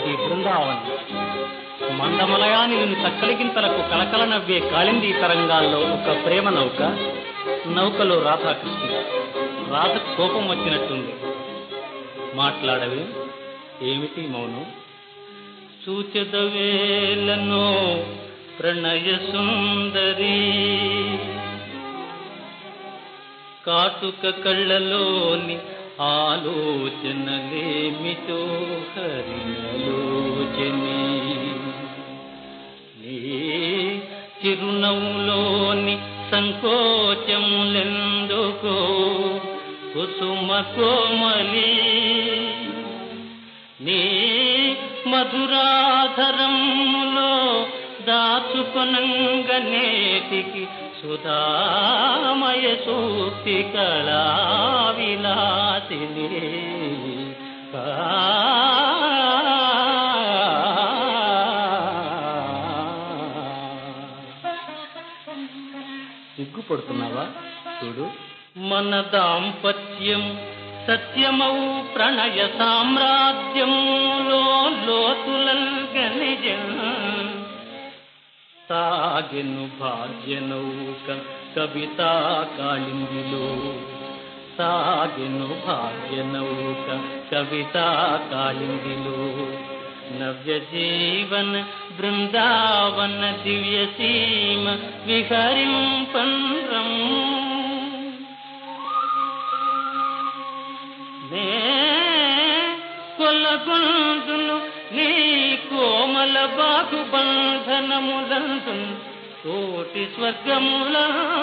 అది బృందావనం మందమలయాని నిన్ను చక్కలిగింతలకు కలకల నవ్వే కాళింది తరంగాల్లో ఒక ప్రేమ నౌక నౌకలో రాధాకృష్ణ రాధ కోపం వచ్చినట్టుంది మాట్లాడవే ఏమిటి మౌనం సూచదవేలను ప్రణయ సుందరి కాటుక కళ్ళలోని ఆలోచనలేమిటో హరిలోచని నీ చిరునవ్వులోని సంకోచములెందుకో కుసుమ కోమలి నీ మధురాధరములో దాచుకొనంగనేటికి సుధామయ సూక్తి కళా విలాసిని సిగ్గుపడుతున్నావా చూడు మన దాంపత్యం సత్యమౌ ప్రణయ సామ్రాజ్యంలో లోతులల్గనిజం సాగెను భాగ్యనౌక కవితా కాళిందిలో సాగెను భాగ్యనౌక కవితా కాళిందిలో నవ్య జీవన బృందావన దివ్య సీమ విహరింపంద్రం నే కొల్లగొందును నీ కోమల బాహుబంధనములందు కోటి స్వర్గముల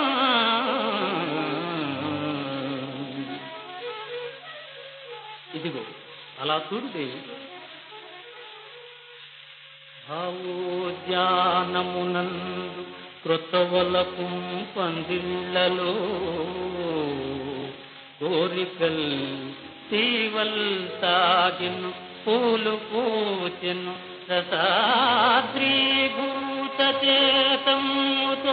ఇదిగో అలా చూడు దేవి భావోద్యానమునందు క్రొత్తవలకు పందిళ్ళలో కోరికల్ తీవల్ తాగిను పూలు పూచెను రసాద్రీభూత చేతముతో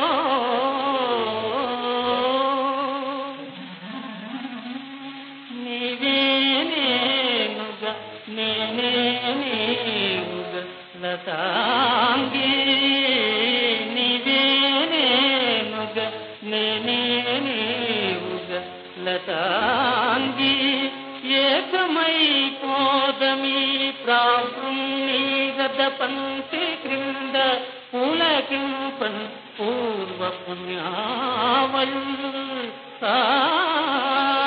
నీవే నేనుగా నేనే నీవుగా లతాంగి నీవే నేనుగా నేనే నీవుగా లతాంగి ఏకమై పోదమీ ప్రాభృం నీ గద పంక్తి క్రింద పులకింపన్ పూర్వ పుణ్యావల్ ఆ